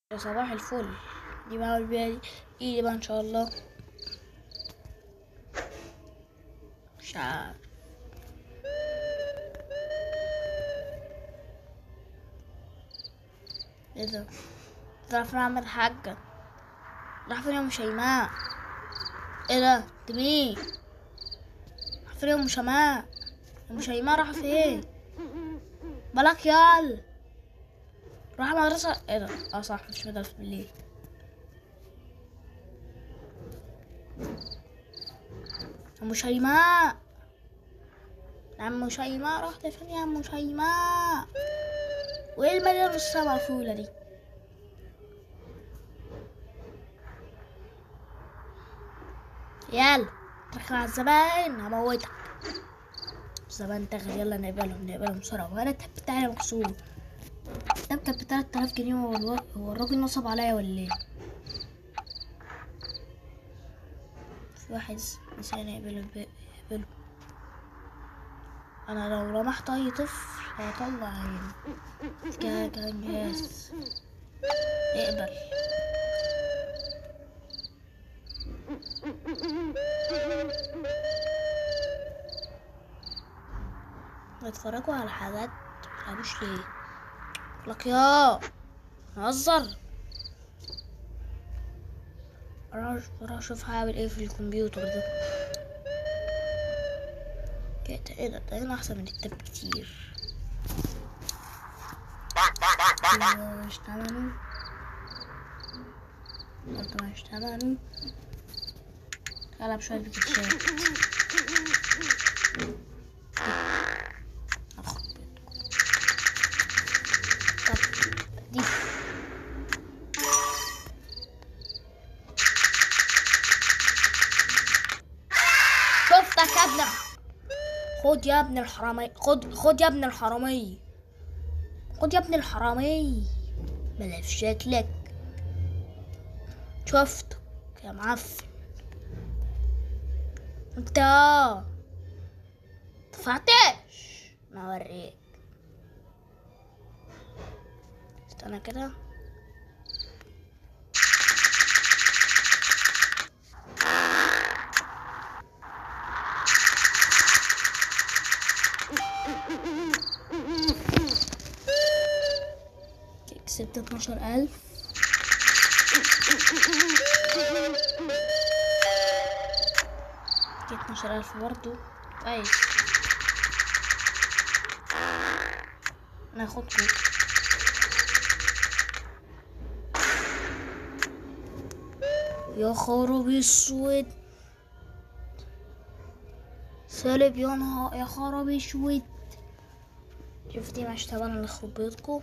يا صباح الفل دي بقى البيئة دي ايه بقى ان شاء الله مش عارف ايه ده تعرف اعمل حاجة راح فين يا ام شيماء ايه ده انت مين راح فين يا ام شيماء ام شيماء راح فين بلاك يال راح مدرسة ايه ده اه صح مش مدرسة بالليل ام شيماء عم شيماء رحت فين يا ام شيماء وايه المدينة نصها مقفولة دي يلا دخل على الزباين هموتك الزبائن دخل يلا نقبلهم نقبلهم بسرعة وانا التاب بتاعي مكسور التاب كان بتلات آلاف جنيه هو الو- هو الراجل نصب عليا ولا ايه في واحد نسينا يقبله الب- يقبله انا لو لمحت اي طفل هطلع عيني كان كان جاهز اقبل بيتفرجوا على حاجات متفهموش ليه لك يا هزر اروح اروح اشوف هعمل ايه في الكمبيوتر ده كده ايه ده ده هنا احسن من التاب كتير كده مش تمنه برضه مش تمنه قلب شوية بكتشات اخد بيتكم طب دي شفتك يا ابن الح- خد يا ابن الحرامي خد خد يا ابن الحرامي خد يا ابن الحرامي بلاش شكلك شفتك يا معفن انت دفعتش انا اوريك استنى كده كسبت اتناشر ألف اتناشر ألف برضو كويس ناخدكم يا خرابي اسود سالب يا نهار يا خرابي اسود شفتي ما اشتغل اللي يخرب بيتكم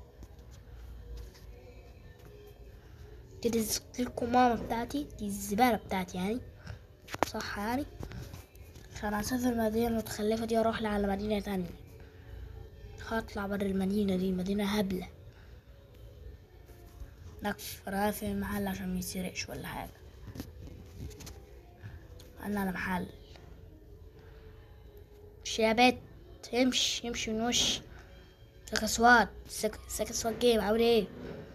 دي رزقلكم ماما بتاعتي دي الزبالة بتاعتي يعني صح يعني عشان اسافر المدينة المتخلفة دي اروح على مدينة تانية هطلع بره المدينة دي مدينة هبلة نكف انا في المحل عشان ميسرقش ولا حاجة انا على محل مش يا بت امشي امشي من وش سكة سواد سك سكة سواد جيم عامل ايه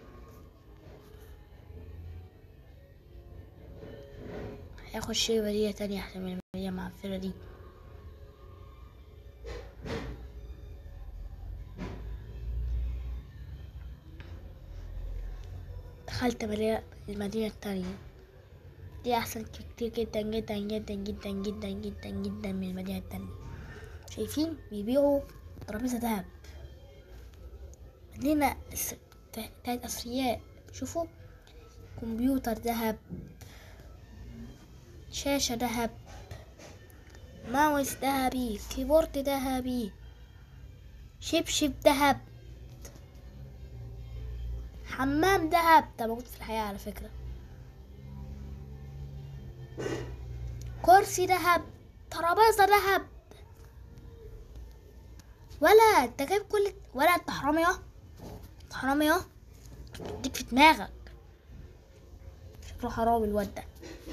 هياخد شيء مدينة تانية احسن من المدينة المعفنة دي دخلت مدينة المدينة التانية دي أحسن كتير جدا جدا جدا جدا جدا جدا جدا من المدينة التانية شايفين بيبيعوا ترابيزة دهب مدينة س- تا- تلات أثرياء شوفوا كمبيوتر دهب شاشة دهب ماوس ذهبي كيبورد ذهبي شبشب ذهب حمام ذهب ده موجود في الحياة على فكرة كرسي ذهب ترابيزة ذهب ولا انت جايب كل ولا انت حرامي اه انت حرامي اه اديك في دماغك شكله حرامي الواد ده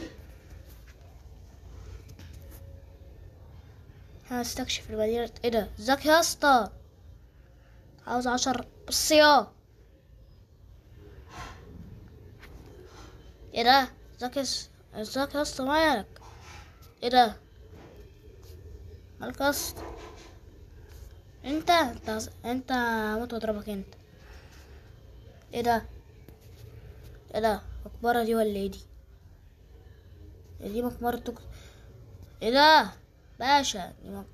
هستكشف المدينة ايه ده ازيك يا اسطى عاوز عشر بص يا ايه ده ازيك يا س- ازيك يا اسطى مالك ايه ده مالك يا اسطى انت انت انت هموت واضربك انت ايه ده ايه ده مقبرة دي ولا ايه دي إيه دي مقبرة توك ايه ده باشا دي مق-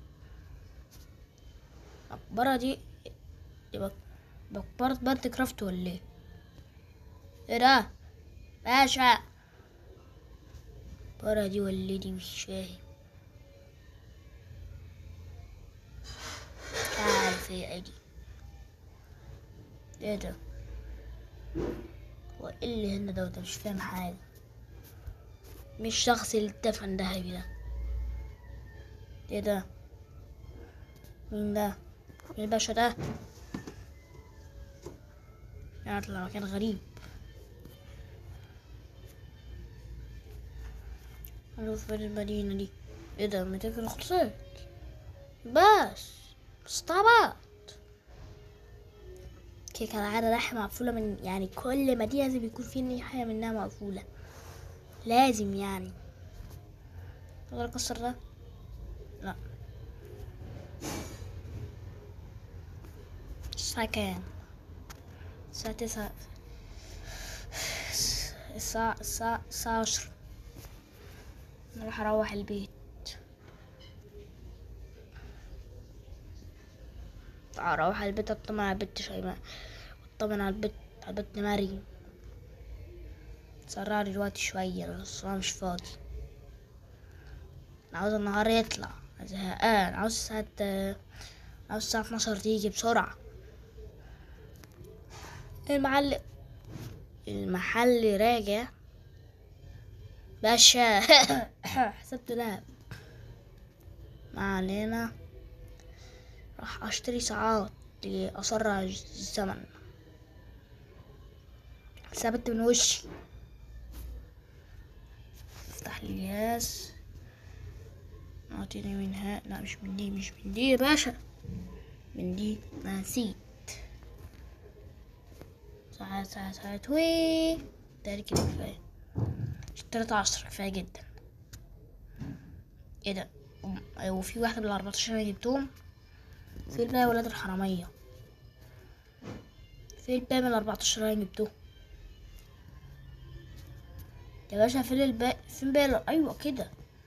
مقبرة دي دي مق- مقبرة بنت كرافت ولا ايه ايه ده باشا المقبرة دي ولا إيه دي مش فاهم مش عارف ايه دي ايه ده هو ايه اللي هنا ده وده مش فاهم حاجة مش شخص اللي اتدفن ذهبي ده ايه ده مين ده مين الباشا ده يعني طلع مكان غريب نشوف فين المدينة دي ايه ده متاكل خلصت بس استعبط كده كالعادة ناحية مقفولة من يعني كل مدينة لازم يكون في ناحية منها مقفولة لازم يعني اقدر اكسر ده لا الساعة كام الساعة تسعة الساعة الساعة الساعة عشرة أنا راح أروح البيت أروح البيت أطمن على البت شيماء أطمن على البت على البت مريم سرع لي الوقت شوية بس أنا مش فاضي أنا عاوز النهار يطلع أنا زهقان عاوز الساعة عاوز الساعة 12 تيجي بسرعة المعلم المحل راجع باشا حسبت لعب ما علينا راح اشتري ساعات لأسرع الزمن ثبت من وشي افتح لي الجهاز اعطيني منها لا مش من دي مش من دي يا باشا من دي ما نسيت ساعات ساعات ساعات وي ده كده كفاية اشتريت عشرة كفاية جدا ايه ده أم- أيوة، وفي واحدة بالأربعتاشر أنا جبتهم في الباقي ولاد الحرامية في الباقي من الأربعتاشر أنا جبتهم يا باشا فين الباقي فين باقي أيوة كده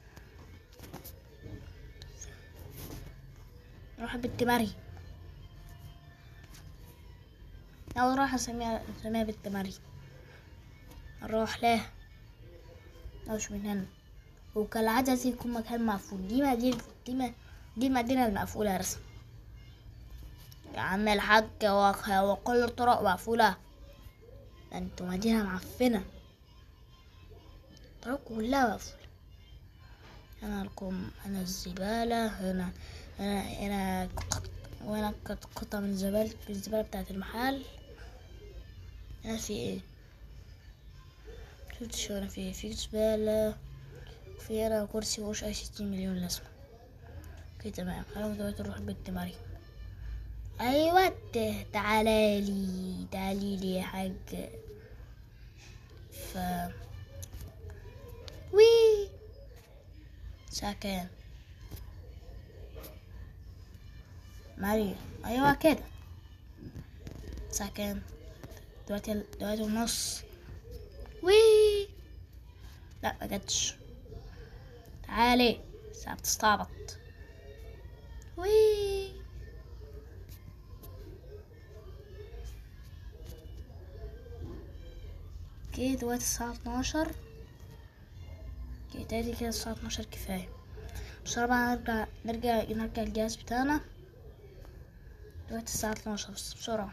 نروح بنت مريم أو راح أسميها أسميها بنت مريم نروح لها لا مش من هنا وكالعادة لازم يكون مكان مقفول دي مدينة دي, م... دي المدينة المقفولة رسم يا عم الحاج وخ- وكل الطرق مقفولة ده انتوا مدينة معفنة الطرق كلها مقفولة هنا لكم هنا الزبالة هنا هنا هنا قط- وهنا قط- قطعة من الزبالة من الزبالة بتاعت المحل هنا في ايه شفت شو هنا في إيه؟ في زبالة في هنا كرسي وش اي ستين مليون لازمة اوكي تمام خلاص دلوقتي نروح بنت مريم ايوه ت- تعالى لي تعالي لي يا حاج ف وي الساعة كام مريم ايوه كده الساعة كام دلوقتي دلوقتي ونص وي لا ما جاتش تعالي الساعة بتستعبط وي اوكي دلوقتي الساعة اتناشر اوكي تاني كده الساعة اتناشر كفاية بسرعة بقى نرجع نرجع نرجع الجهاز بتاعنا دلوقتي الساعة اتناشر بس بسرعة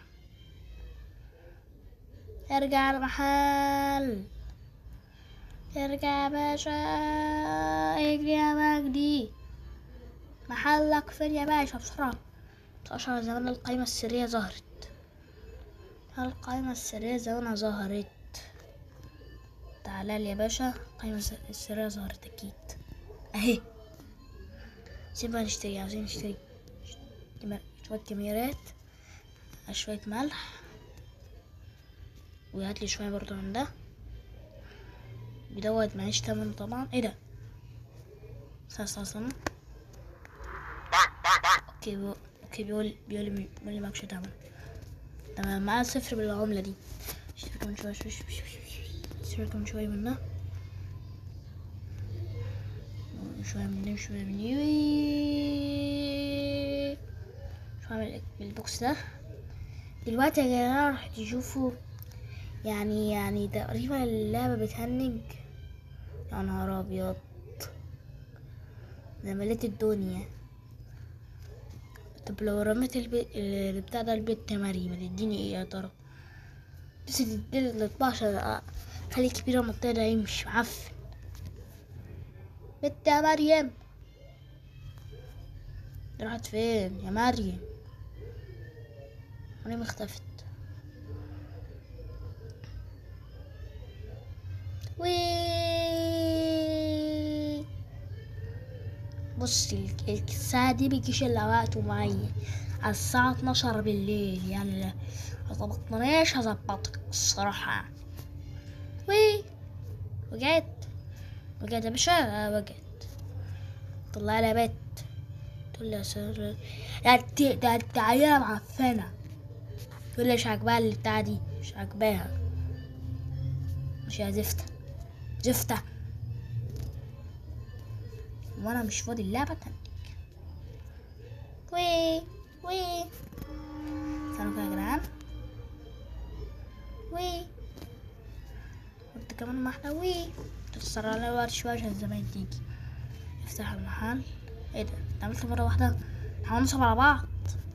ارجع المحل ارجع يا باشا اجري يا مجدي محلك فين يا باشا بسرعة أشهر زمان القائمة السرية ظهرت القائمة السرية زمانها ظهرت تعالى لي يا باشا القائمة الس- السرية ظهرت أكيد أهي سيبها نشتري عاوزين نشتري كم- شوية كاميرات شوية ملح وهات لي شوية برضو من ده دوت معيش تمن طبعا ايه ده استنى استنى استنى اوكي بيقول اوكي بيقول بيقول لي بيقول لي معكش تمن تمام معايا صفر بالعملة دي اشتري كمان شوية شوية شوية شوية شوية اشتري كمان شوية منها شوية من دي شوية من دي شوية من من البوكس ده دلوقتي يا جماعة راح تشوفوا يعني يعني تقريبا اللعبة بتهنج يا نهار أبيض ده مليت الدنيا طب لو رميت البيت بتاع ده البيت مريم تديني ايه يا ترى بس تديني الأطباق عشان خلي كبيرة المنطقة ده يمشي معفن بنت يا مريم راحت فين يا مريم مريم اختفت وي بصي ال- الساعة دي بيجيش إلا وقته معين على الساعة 12 بالليل يعني لو ظبطناش هظبطك الصراحة يعني وي وجعت وجعت يا باشا آه، وجعت طلع لي يا بت تقول لي يا سر ده انت ده انت عيلة معفنة تقول لي مش عاجباها اللي بتاع دي مش عاجباها مش يا زفتة زفتة وانا مش فاضي اللعبة تانيك وي وي استنوا كده يا جدعان وي قلت كمان واحدة وي تتسرع لي وقت شوية عشان الزباين تيجي افتح المحل ايه ده انت عملت مرة واحدة احنا هنصب على بعض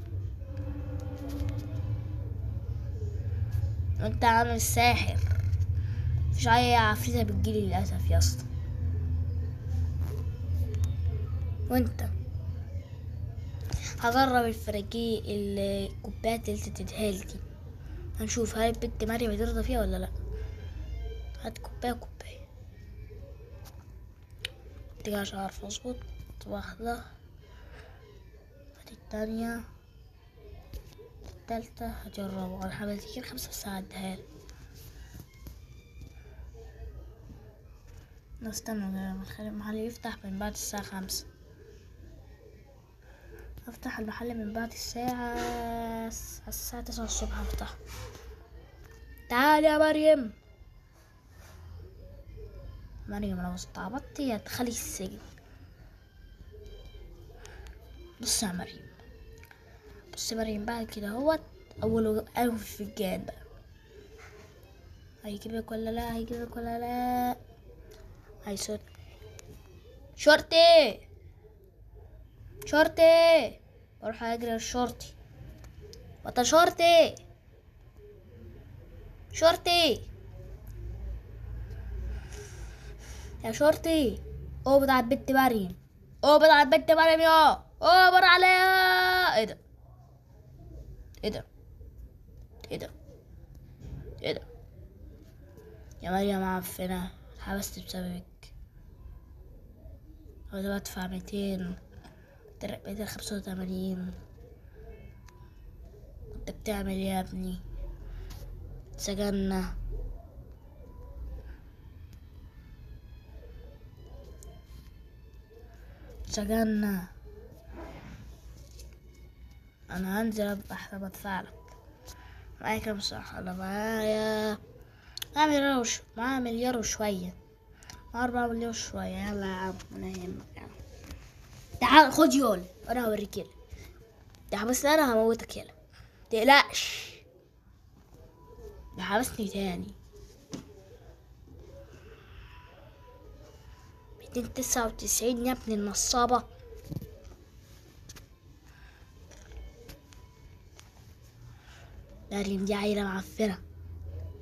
انت عامل ساحر مفيش اي عفريتة بتجيلي للأسف يا اسطى وانت هجرب الفراجي الكوبايات اللي تديها لي دي هنشوف هل البنت مريم هترضى فيها ولا لا هات كوباية كوباية دي عشان اعرف اظبط واحدة هات التانية التالتة هجربها انا حملت كده خمسة بس هعديها لك نستنى ده نخلي المحل يفتح من بعد الساعة خمسة افتح المحل من بعد الساعة الساعة تسعة الصبح افتح تعالي يا مريم مريم لو استعبطتي هتخلي السجن بص يا مريم بص يا مريم بعد كده هوت اول قهوة في الفنجان بقى هيجيبك ولا لا هيجيبك ولا لا هاي صوت شرطي شرطي بروح اجري الشرطي وطا شرطي شرطي يا شرطي اقبض على البنت مريم اقبض على البنت مريم يا اقبض عليها ايه ده ايه ده ايه ده ايه ده يا مريم معفنة اتحبست بسببك عاوزة بدفع ميتين ميتين خمسة وتمانين انت بتعمل ايه يا ابني سجنا سجنا انا هنزل ابقى بدفع لك معايا كام صح انا معايا معايا مليار وش... معايا مليار وشوية معايا أربعة مليار وشوية يلا يا عم أنا يهمك يعني تعال خد يول أنا هوريك يلا ده حبسني أنا هموتك يلا متقلقش ده حبسني تاني ميتين تسعة وتسعين يا ابن النصابة مريم دي عيلة معفنة